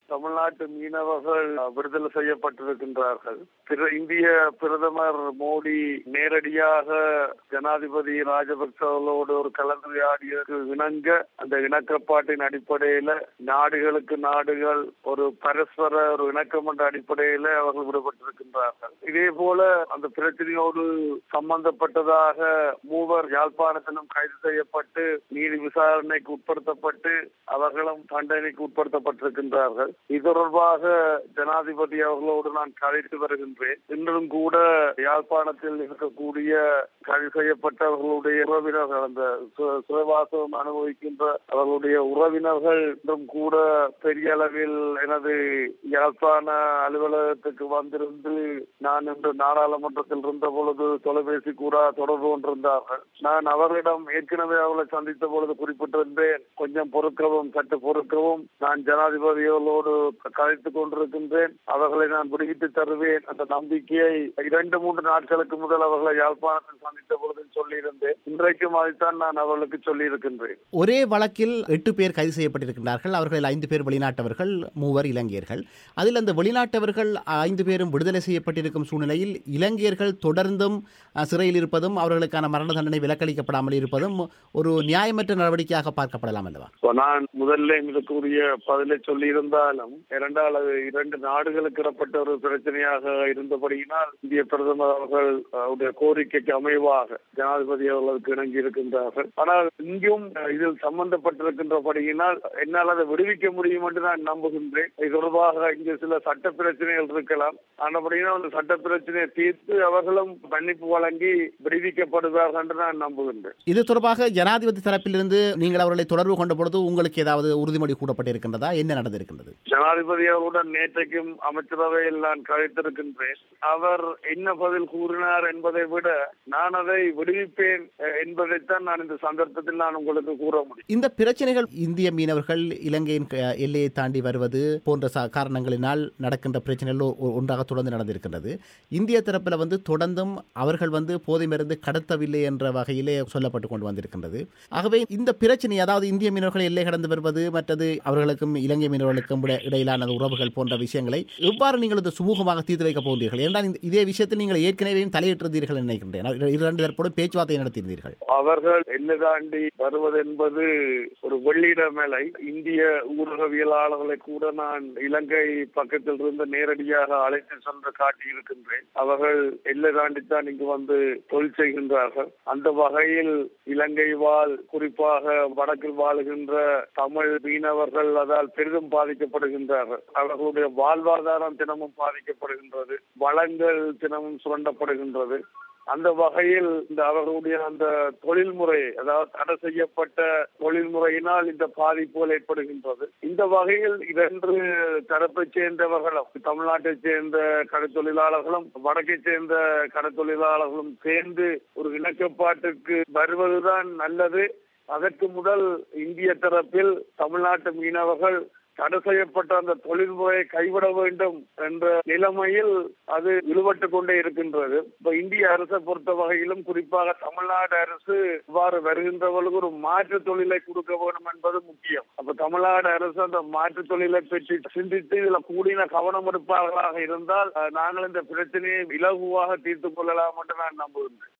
தமிழ்நாட்டு மீனவர்கள் விடுதலை செய்யப்பட்டிருக்கின்றார்கள் பிற இந்திய பிரதமர் மோடி நேரடியாக ஜனாதிபதி ராஜபக்சவர்களோடு ஒரு கலந்துரையாடியதற்கு இணங்க அந்த இணக்கப்பாட்டின் அடிப்படையில நாடுகளுக்கு நாடுகள் ஒரு பரஸ்பர ஒரு இணக்கம் என்ற அடிப்படையில அவர்கள் விடுபட்டிருக்கின்றார்கள் இதே போல அந்த பிரச்சனையோடு சம்பந்தப்பட்டதாக மூவர் யாழ்ப்பாணத்திலும் கைது செய்யப்பட்டு நீதி விசாரணைக்கு உட்படுத்தப்பட்டு அவர்களும் தண்டனைக்கு உட்படுத்தப்பட்டிருக்கின்றார்கள் இது தொடர்பாக ஜனாதிபதி அவர்களோடு நான் கதைத்து வருகின்றேன் இன்றும் கூட யாழ்ப்பாணத்தில் இருக்கக்கூடிய கைது செய்யப்பட்டவர்களுடைய உறவினர்கள் அந்த சிறைவாசம் அனுபவிக்கின்ற அவர்களுடைய உறவினர்கள் இன்றும் கூட பெரிய அளவில் எனது யாழ்ப்பாண அலுவலகத்துக்கு வந்திருந்து நான் இன்று நாடாளுமன்றத்தில் இருந்த பொழுது தொலைபேசி கூட தொடர்பு கொண்டிருந்தார்கள் நான் அவர்களிடம் ஏற்கனவே அவர்களை சந்தித்த பொழுது குறிப்பிட்டிருந்தேன் கொஞ்சம் பொறுக்கவும் சற்று பொறுக்கவும் நான் ஜனாதிபதிகளோடு கலைத்துக் கொண்டிருக்கின்றேன் அவர்களை நான் விடுவித்து தருவேன் அந்த நம்பிக்கையை இரண்டு மூன்று நாட்களுக்கு முதல் அவர்களை யாழ்ப்பாணத்தில் சந்தித்த பொழுது சொல்லியிருந்தேன் இன்றைக்கும் அதைத்தான் நான் அவர்களுக்கு சொல்லியிருக்கின்றேன் ஒரே வழக்கில் எட்டு பேர் கைது செய்யப்பட்டிருக்கின்றார்கள் அவர்கள் ஐந்து பேர் வெளிநாட்டவர்கள் மூவர் இலங்கையர்கள் அதில் அந்த வெளிநாட்டவர்கள் ஐந்து பேரும் விடுதலை செய்யப்பட்டிருக்கும் சூழ்நிலையில் இலங்கையர்கள் தொடர்ந்தும் சிறையில் இருப்பதும் அவர்களுக்கான மரண தண்டனை விலக்களிக்கப்படாமல் இருப்பதும் ஒரு நியாயமற்ற நடவடிக்கையாக பார்க்கப்படலாம் அல்லவா நான் முதல்ல இதற்குரிய பதிலை சொல்லியிருந்தாலும் இரண்டாவது இரண்டு நாடுகளுக்கு இடப்பட்ட ஒரு பிரச்சனையாக இருந்தபடியினால் இந்திய பிரதமர் அவர்கள் கோரிக்கைக்கு அமைவாக ஜனாதிபதி அவர்களுக்கு இணங்கி இருக்கின்றார்கள் ஆனால் இங்கும் இதில் சம்பந்தப்பட்டிருக்கின்றபடியினால் என்னால் அதை விடுவிக்க முடியும் என்று நான் நம்புகின்றேன் இது தொடர்பாக இங்கு சில சட்ட பிரச்சனைகள் இருக்கலாம் ஆனபடியினால் அந்த சட்ட பிரச்சனையை தீர்த்து அவர்களும் மன்னிப்பு வழங்கி விடுவிக்கப்படுவார்கள் என்று நான் நம்புகின்றேன் இது தொடர்பாக ஜனாதிபதி தரப்பிலிருந்து நீங்கள் அவர்களை தொடர்பு கொண்ட பொழுது உங்களுக்கு ஏதாவது உறுதிமொழி கூடப்பட்டிருக்கின்றதா என்ன நடந்திருக்கின்றது ஜனாதிபதி அவர்களுடன் நேற்றைக்கும் அமைச்சரவையில் நான் கழித்திருக்கின்றேன் அவர் என்ன பதில் கூறினார் என்பதை விட நான் அதை விடுவிப்பேன் என்பதைத்தான் நான் இந்த சந்தர்ப்பத்தில் நான் உங்களுக்கு கூற முடியும் இந்த பிரச்சனைகள் இந்திய மீனவர்கள் இலங்கையின் எல்லையை தாண்டி வருவது போன்ற காரணங்களினால் நடக்கின்ற பிரச்சனைகள் ஒன்றாக தொடர்ந்து நடந்திருக்கின்றது இந்திய தரப்பில் வந்து தொடர்ந்தும் அவர்கள் வந்து போதை மருந்து கடத்தவில்லை என்ற வகையிலே சொல்லப்பட்டு கொண்டு வந்திருக்கின்றது ஆகவே இந்த பிரச்சனை அதாவது இந்திய மீனவர்கள் எல்லை கடந்து வருவது மற்றது அவர்களுக்கும் இலங்கை மீனவர்களுக்கும் இடையிலான உறவுகள் போன்ற விஷயங்களை எவ்வாறு நீங்கள் இது சுமூகமாக தீர்த்து வைக்க போகிறீர்கள் என்றால் இதே விஷயத்தில் நீங்கள் ஏற்கனவே தலையிட்டிருந்தீர்கள் நினைக்கின்றேன் இரண்டு தரப்போடு பேச்சுவார்த்தை நடத்தியிருந்தீர்கள் அவர்கள் எல்லை தாண்டி வருவது என்பது ஒரு வெள்ளிட மேலை இந்திய ஊடகவியலாளர்களை கூட நான் இலங்கை பக்கத்தில் இருந்து நேரடியாக அழைத்து சென்று காட்டியிருக்கின்றேன் அவர்கள் எல்லை தாண்டித்தான் இங்கு வந்து தொழில் செய்கின்றார்கள் அந்த வகையில் இலங்கை வாழ் குறிப்பாக வடக்கில் வாழுகின்ற தமிழ் மீனவர்கள் அதால் பெரிதும் பாதிக்கப்படுகின்றார்கள் அவர்களுடைய வாழ்வாதாரம் தினமும் பாதிக்கப்படுகின்றது வளங்கள் தினமும் சுரண்டப்படுகின்றது அந்த வகையில் இந்த அவர்களுடைய அந்த தொழில்முறை அதாவது தடை செய்யப்பட்ட தொழில்முறையினால் இந்த பாதிப்புகள் ஏற்படுகின்றது இந்த வகையில் இரண்டு தரப்பை சேர்ந்தவர்களும் தமிழ்நாட்டை சேர்ந்த கடற்தொழிலாளர்களும் வடக்கை சேர்ந்த கடற்தொழிலாளர்களும் சேர்ந்து ஒரு இணக்கப்பாட்டுக்கு வருவதுதான் நல்லது அதற்கு முதல் இந்திய தரப்பில் தமிழ்நாட்டு மீனவர்கள் தடை செய்யப்பட்ட அந்த தொழில்முறையை கைவிட வேண்டும் என்ற நிலைமையில் அது இழுபட்டு கொண்டே இருக்கின்றது இப்ப இந்திய அரசை பொறுத்த வகையிலும் குறிப்பாக தமிழ்நாடு அரசு இவ்வாறு வருகின்றவர்களுக்கு ஒரு மாற்று தொழிலை கொடுக்க வேண்டும் என்பது முக்கியம் அப்ப தமிழ்நாடு அரசு அந்த மாற்று தொழிலை பற்றி சிந்தித்து இதுல கூடின கவனம் எடுப்பார்களாக இருந்தால் நாங்கள் இந்த பிரச்சனையை இலகுவாக தீர்த்து கொள்ளலாம் என்று நான் நம்புகின்றேன்